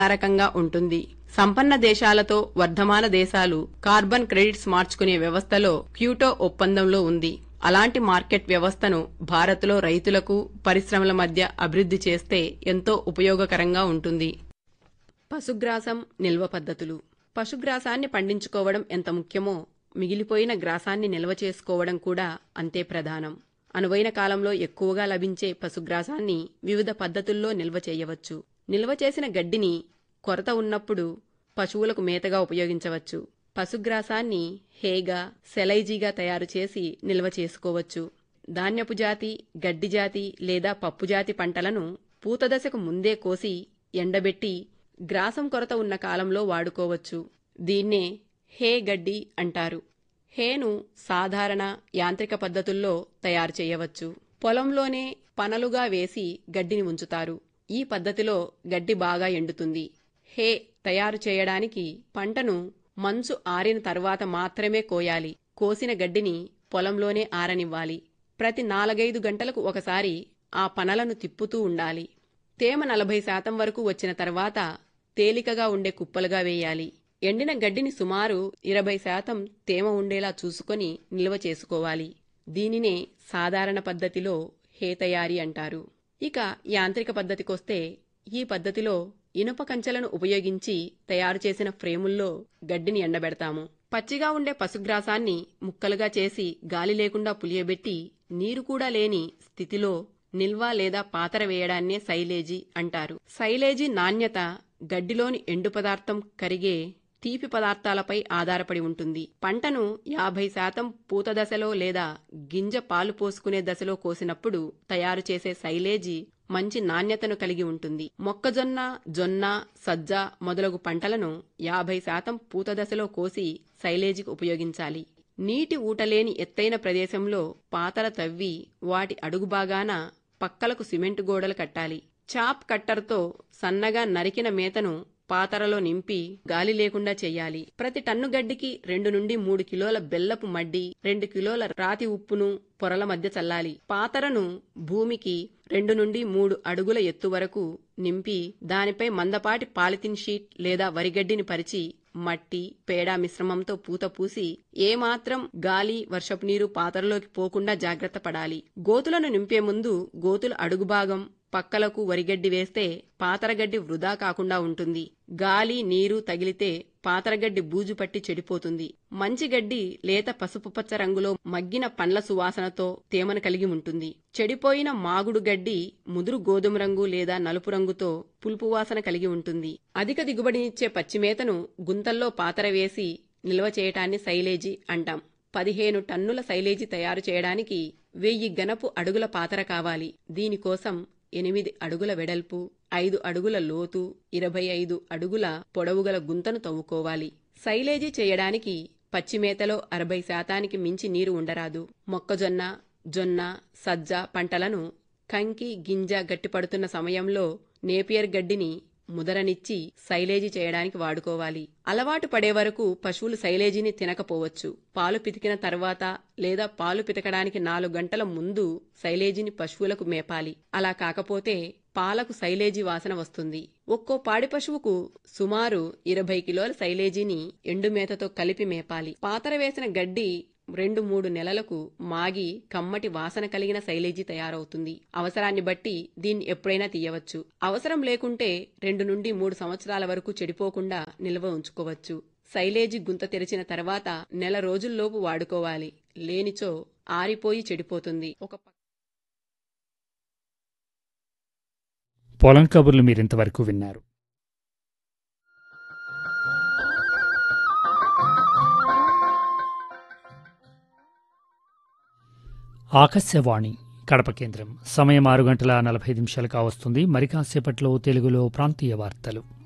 కారకంగా ఉంటుంది సంపన్న దేశాలతో వర్ధమాన దేశాలు కార్బన్ క్రెడిట్స్ మార్చుకునే వ్యవస్థలో క్యూటో ఒప్పందంలో ఉంది అలాంటి మార్కెట్ వ్యవస్థను భారత్లో రైతులకు పరిశ్రమల మధ్య అభివృద్ధి చేస్తే ఎంతో ఉపయోగకరంగా ఉంటుంది పశుగ్రాసం నిల్వ పద్ధతులు పశుగ్రాసాన్ని పండించుకోవడం ఎంత ముఖ్యమో మిగిలిపోయిన గ్రాసాన్ని నిల్వ చేసుకోవడం కూడా అంతే ప్రధానం అనువైన కాలంలో ఎక్కువగా లభించే పశుగ్రాసాన్ని వివిధ పద్ధతుల్లో నిల్వ చేయవచ్చు నిల్వ చేసిన గడ్డిని కొరత ఉన్నప్పుడు పశువులకు మేతగా ఉపయోగించవచ్చు పశుగ్రాసాన్ని హేగా సెలైజీగా తయారు చేసి నిల్వ చేసుకోవచ్చు ధాన్యపు జాతి గడ్డి జాతి లేదా పప్పు జాతి పంటలను పూత దశకు ముందే కోసి ఎండబెట్టి గ్రాసం కొరత ఉన్న కాలంలో వాడుకోవచ్చు దీన్నే హే గడ్డి అంటారు హేను సాధారణ యాంత్రిక పద్ధతుల్లో తయారు చేయవచ్చు పొలంలోనే పనలుగా వేసి గడ్డిని ఉంచుతారు ఈ పద్ధతిలో గడ్డి బాగా ఎండుతుంది హే తయారు చేయడానికి పంటను మంచు ఆరిన తర్వాత మాత్రమే కోయాలి కోసిన గడ్డిని పొలంలోనే ఆరనివ్వాలి ప్రతి నాలుగైదు గంటలకు ఒకసారి ఆ పనలను తిప్పుతూ ఉండాలి తేమ నలభై శాతం వరకు వచ్చిన తర్వాత తేలికగా ఉండే కుప్పలుగా వేయాలి ఎండిన గడ్డిని సుమారు ఇరవై శాతం తేమ ఉండేలా చూసుకొని నిల్వ చేసుకోవాలి దీనినే సాధారణ పద్ధతిలో హే తయారీ అంటారు ఇక యాంత్రిక పద్ధతికొస్తే ఈ పద్ధతిలో ఇనుప కంచెలను ఉపయోగించి తయారు చేసిన ఫ్రేముల్లో గడ్డిని ఎండబెడతాము పచ్చిగా ఉండే పశుగ్రాసాన్ని ముక్కలుగా చేసి గాలి లేకుండా పులియబెట్టి నీరు కూడా లేని స్థితిలో నిల్వ లేదా పాతర వేయడాన్నే సైలేజీ అంటారు సైలేజీ నాణ్యత గడ్డిలోని ఎండు పదార్థం కరిగే తీపి పదార్థాలపై ఆధారపడి ఉంటుంది పంటను యాభై శాతం పూత దశలో లేదా గింజ పాలు పోసుకునే దశలో కోసినప్పుడు తయారు చేసే సైలేజీ మంచి నాణ్యతను కలిగి ఉంటుంది మొక్కజొన్న జొన్న సజ్జ మొదలగు పంటలను యాభై శాతం పూత దశలో కోసి సైలేజీకి ఉపయోగించాలి నీటి ఊటలేని ఎత్తైన ప్రదేశంలో పాతర తవ్వి వాటి అడుగు భాగాన పక్కలకు సిమెంటు గోడలు కట్టాలి చాప్ కట్టర్తో సన్నగా నరికిన మేతను పాతరలో నింపి గాలి లేకుండా చెయ్యాలి ప్రతి టన్ను గడ్డికి రెండు నుండి మూడు కిలోల బెల్లపు మడ్డి రెండు కిలోల రాతి ఉప్పును పొరల మధ్య చల్లాలి పాతరను భూమికి రెండు నుండి మూడు అడుగుల ఎత్తు వరకు నింపి దానిపై మందపాటి పాలిథిన్ షీట్ లేదా వరిగడ్డిని పరిచి మట్టి పేడ మిశ్రమంతో పూత పూసి ఏమాత్రం గాలి వర్షపు నీరు పాతరలోకి పోకుండా జాగ్రత్త పడాలి గోతులను నింపే ముందు గోతుల అడుగు భాగం పక్కలకు వరిగడ్డి వేస్తే పాతరగడ్డి వృధా కాకుండా ఉంటుంది గాలి నీరు తగిలితే పాతరగడ్డి బూజు పట్టి చెడిపోతుంది మంచి గడ్డి లేత పసుపు పచ్చ రంగులో మగ్గిన పండ్ల సువాసనతో తేమను కలిగి ఉంటుంది చెడిపోయిన మాగుడు గడ్డి ముదురు గోధుమ రంగు లేదా నలుపు రంగుతో పులుపు వాసన కలిగి ఉంటుంది అధిక దిగుబడినిచ్చే పచ్చిమేతను గుంతల్లో పాతర వేసి నిల్వ చేయటాన్ని సైలేజీ అంటాం పదిహేను టన్నుల సైలేజీ తయారు చేయడానికి వెయ్యి గనపు అడుగుల పాతర కావాలి దీనికోసం ఎనిమిది అడుగుల వెడల్పు ఐదు అడుగుల లోతు ఇరవై ఐదు అడుగుల పొడవుగల గుంతను తవ్వుకోవాలి సైలేజీ చేయడానికి పచ్చిమేతలో అరవై శాతానికి మించి నీరు ఉండరాదు మొక్కజొన్న జొన్న సజ్జ పంటలను కంకి గింజ గట్టిపడుతున్న సమయంలో నేపియర్ గడ్డిని ముదరనిచ్చి సైలేజీ చేయడానికి వాడుకోవాలి అలవాటు పడే వరకు పశువులు సైలేజీని తినకపోవచ్చు పాలు పితికిన తర్వాత లేదా పాలు పితకడానికి నాలుగు గంటల ముందు సైలేజీని పశువులకు మేపాలి అలా కాకపోతే పాలకు సైలేజీ వాసన వస్తుంది ఒక్కో పాడి పశువుకు సుమారు ఇరవై కిలోల సైలేజీని ఎండుమేతతో కలిపి మేపాలి పాతర వేసిన గడ్డి రెండు మూడు నెలలకు మాగి కమ్మటి వాసన కలిగిన శైలేజీ తయారవుతుంది అవసరాన్ని బట్టి దీన్ని ఎప్పుడైనా తీయవచ్చు అవసరం లేకుంటే రెండు నుండి మూడు సంవత్సరాల వరకు చెడిపోకుండా నిల్వ ఉంచుకోవచ్చు శైలేజీ గుంత తెరిచిన తర్వాత నెల రోజుల్లోపు వాడుకోవాలి లేనిచో ఆరిపోయి చెడిపోతుంది ఒక పొలం కబుర్లు మీరింతవరకు విన్నారు ఆకాశవాణి కడప కేంద్రం సమయం ఆరు గంటల నలభై నిమిషాలు కావస్తుంది మరి కాసేపట్లో తెలుగులో ప్రాంతీయ వార్తలు